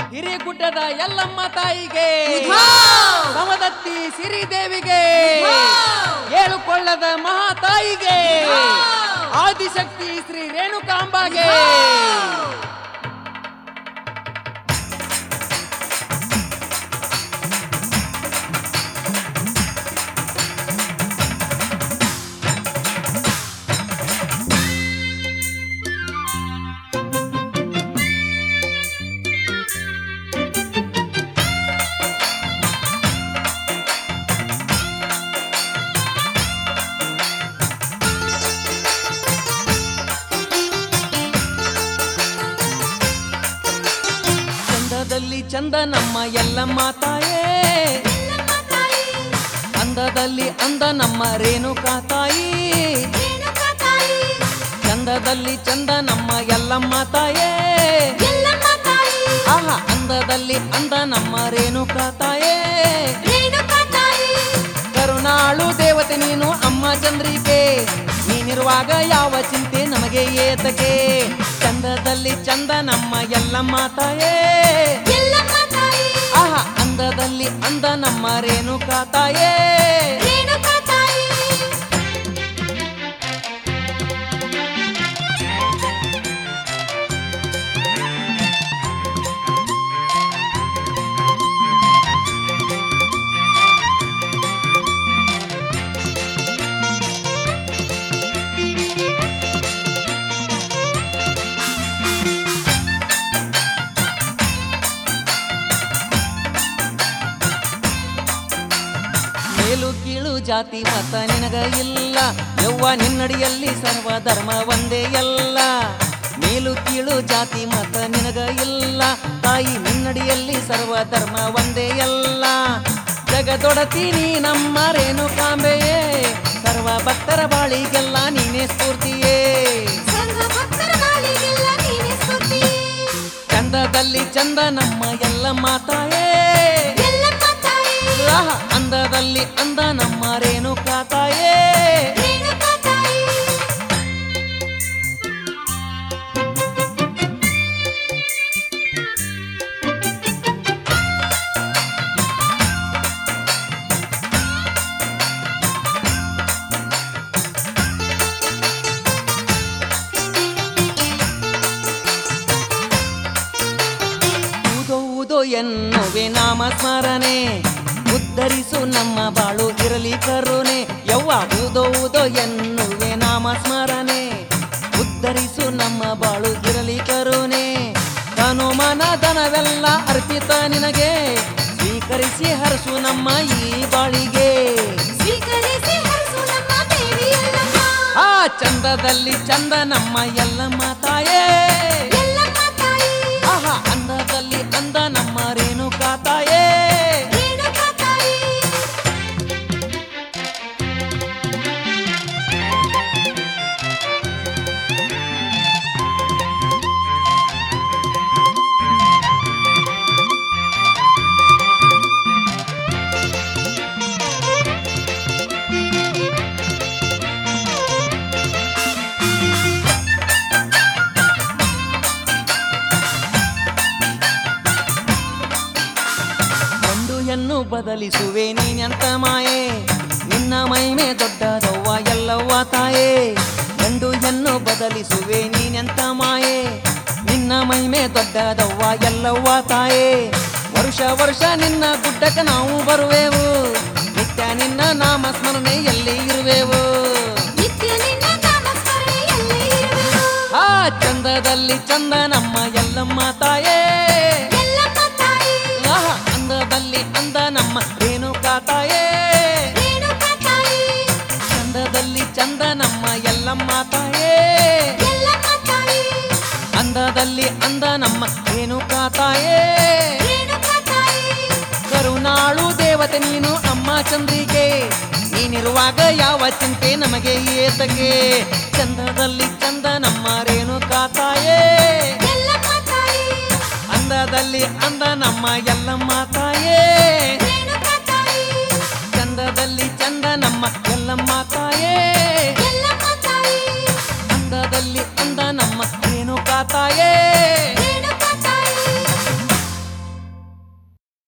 ಹಿರಿಗುಡ್ಡದ ಎಲ್ಲಮ್ಮ ತಾಯಿಗೆ ಹಾ! ಸಮದತ್ತಿ ಸಿರಿದೇವಿಗೆ ಹಾ! ಏಳುಕೊಳ್ಳದ ಮಹಾತಾಯಿಗೆ ಹಾ! ಆದಿಶಕ್ತಿ ಶ್ರೀ ರೇಣುಕಾಂಬಾಗೆ ಚಂದದಲ್ಲಿ ಚಂದ ನಮ್ಮ ಎಲ್ಲಮ್ಮ ತಾಯೇ ಎಲ್ಲಮ್ಮ ತಾಯಿ ಅಂದದಲ್ಲಿ ಅಂದ ನಮ್ಮ ರೇಣುಕಾ ತಾಯಿ ರೇಣುಕಾ ತಾಯಿ ಚಂದದಲ್ಲಿ ಚಂದ ನಮ್ಮ ಎಲ್ಲಮ್ಮ ತಾಯೇ ಎಲ್ಲಮ್ಮ ತಾಯಿ ಆಹಾ ಅಂದದಲ್ಲಿ ಅಂದ ನಮ್ಮ ರೇಣುಕಾ ತಾಯೇ ರೇಣುಕಾ ತಾಯಿ ಕರುಣಾಳು ದೇವತೆ ನೀನು ಅಮ್ಮ ಚಂದ್ರಿಕೆ ನೀನಿರುವಾಗ ಯಾವ ಚಿಂತೆ ನಮಗೆ ಏತಕೆ ಚಂದದಲ್ಲಿ ಚಂದ ನಮ್ಮ ಎಲ್ಲಮ್ಮ ತಾಯೇ ಎಲ್ಲಮ್ಮ ತಾಯಿ ಆಹಾ ಅಂದದಲ್ಲಿ ಅಂದ ನಮ್ಮ ರೇಣುಕಾ ತಾಯೇ ರೇಣುಕಾ ತಾಯಿ ಮೇಲು ಕೀಳು ಜಾತಿ ಮತ ನಿನಗ ಇಲ್ಲ ಯವ್ವ ನಿನ್ನಡಿಯಲ್ಲಿ ಸರ್ವ ಧರ್ಮ ಒಂದೇ ಎಲ್ಲ ಮೇಲು ಕೀಳು ಜಾತಿ ಮತ ನಿನಗ ಇಲ್ಲ ತಾಯಿ ನಿನ್ನಡಿಯಲ್ಲಿ ಸರ್ವ ಧರ್ಮ ಒಂದೇ ಎಲ್ಲ ಜಗದೊಡತೀನಿ ನಮ್ಮ ರೇಣುಕಾಂಬೆಯೇ ಸರ್ವ ಭಕ್ತರ ಬಾಳಿಗೆಲ್ಲ ನೀನೇ ಸ್ಫೂರ್ತಿಯೇ ಸರ್ವ ಭಕ್ತರ ಬಾಳಿಗೆಲ್ಲ ನೀನೇ ಸ್ಫೂರ್ತಿ ಚಂದದಲ್ಲಿ ಚಂದ ನಮ್ಮ ಎಲ್ಲ ಮಾತಾಯೇ ಎಲ್ಲಮ್ಮ ತಾಯಿ ಆಹ, ಅಂದದಲ್ಲಿ ಅಂದ ನಮ್ಮ ರೇಣುಕಾ ತಾಯೇ ರೇಣುಕಾ ತಾಯಿ ಊದೋ ಊದೋ ಎನ್ನುವೆ ನಾಮ ಸ್ಮರಣೆ ಉದ್ಧರಿಸು ನಮ್ಮ ಬಾಳು ಇರಲಿ ಕರುಣೆ ಯವ್ವ ಊದೋ ಊದೋ ಎನ್ನುವೆ ನಾಮ ಸ್ಮರಣೆ ಉದ್ಧರಿಸು ನಮ್ಮ ಬಾಳು ಇರಲಿ ಕರುಣೆ ತನು ಮನ ಧನವೆಲ್ಲ ಅರ್ಪಿತ ನಿನಗೆ ಸ್ವೀಕರಿಸಿ ಹರಸು ನಮ್ಮ ಈ ಬಾಳಿಗೆ ಸ್ವೀಕರಿಸಿ ಹರಿಸು ನಮ್ಮ ದೇವಿ ಎಲ್ಲಮ್ಮ ಆ ಚಂದದಲ್ಲಿ ಚಂದ ನಮ್ಮ ಎಲ್ಲಮ್ಮ ತಾಯೇ ಎಲ್ಲಮ್ಮ ತಾಯಿ ಆಹಾ ಅಂದದಲ್ಲಿ ಅಂದ ನಮ್ಮ ರೇಣುಕಾ ತಾಯೇ ರೇಣುಕಾ ತಾಯಿ ಗಂಡು ಹೆಣ್ಣು ಬದಲಿಸುವೆ ನೀನೆಂತ ಮಾಯೆ ನಿನ್ನ ಮೈಮೆ ದೊಡ್ಡದವ್ವ ಎಲ್ಲವ್ವ ತಾಯೇ ಗಂಡು ಹೆಣ್ಣು ಬದಲಿಸುವೆ ನೀನೆಂತ ಮಾಯೆ ನಿನ್ನ ಮೈಮೆ ದೊಡ್ಡದವ್ವ ಎಲ್ಲವ್ವ ತಾಯೇ ವರ್ಷ ವರ್ಷ ನಿನ್ನ ಗುಡ್ಡಕ್ಕೆ ನಾವು ಬರುವೆವು ನಿತ್ಯ ನಿನ್ನ ನಾಮ ಸ್ಮರಣೆ ಎಲ್ಲಿ ಇರುವೆವು ನಿತ್ಯ ನಿನ್ನ ನಾಮಸ್ಮರಣೆಯಲ್ಲಿ ಇರುವೆವು. ಆ ಚಂದದಲ್ಲಿ ಚಂದ ನಮ್ಮ ಎಲ್ಲಮ್ಮ ತಾಯೇ ಎಲ್ಲಮ್ಮ ತಾಯಿ ಆಹಾ, ಅಂದದಲ್ಲಿ ಅಂದ ನಮ್ಮ ರೇಣುಕಾ ತಾಯೇ ರೇಣುಕಾ ತಾಯಿ ಚಂದದಲ್ಲಿ ಚಂದ ನಮ್ಮ ಎಲ್ಲಮ್ಮ ತಾಯೇ ಎಲ್ಲಮ್ಮ ತಾಯಿ ಅಂದದಲ್ಲಿ ಅಂದ ನಮ್ಮ ರೇಣುಕಾ ತಾಯೇ ರೇಣುಕಾ ತಾಯಿ ಕರುಣಾಳು ದೇವತೆ ನೀನು ಅಮ್ಮ ಚಂದ್ರಿಕೆ ನೀನಿರುವಾಗ ಯಾವ ಚಿಂತೆ ನಮಗೆ ಏತಕ್ಕೆ ಚಂದದಲ್ಲಿ ಚಂದ ನಮ್ಮ ರೇಣುಕಾ ತಾಯೇ ಎಲ್ಲಮ್ಮ ತಾಯಿ ಅಂದದಲ್ಲಿ ಅಂದ ನಮ್ಮ ಎಲ್ಲಮ್ಮ ತಾಯೇ ರೇಣುಕಾ ತಾಯಿ ಚಂದದಲ್ಲಿ ಚಂದ ನಮ್ಮ ಎಲ್ಲಮ್ಮ ತಾಯೇ ಎಲ್ಲಮ್ಮ ತಾಯಿ ಅಂದದಲ್ಲಿ ಅಂದ ನಮ್ಮ ರೇಣುಕಾ ತಾಯೇ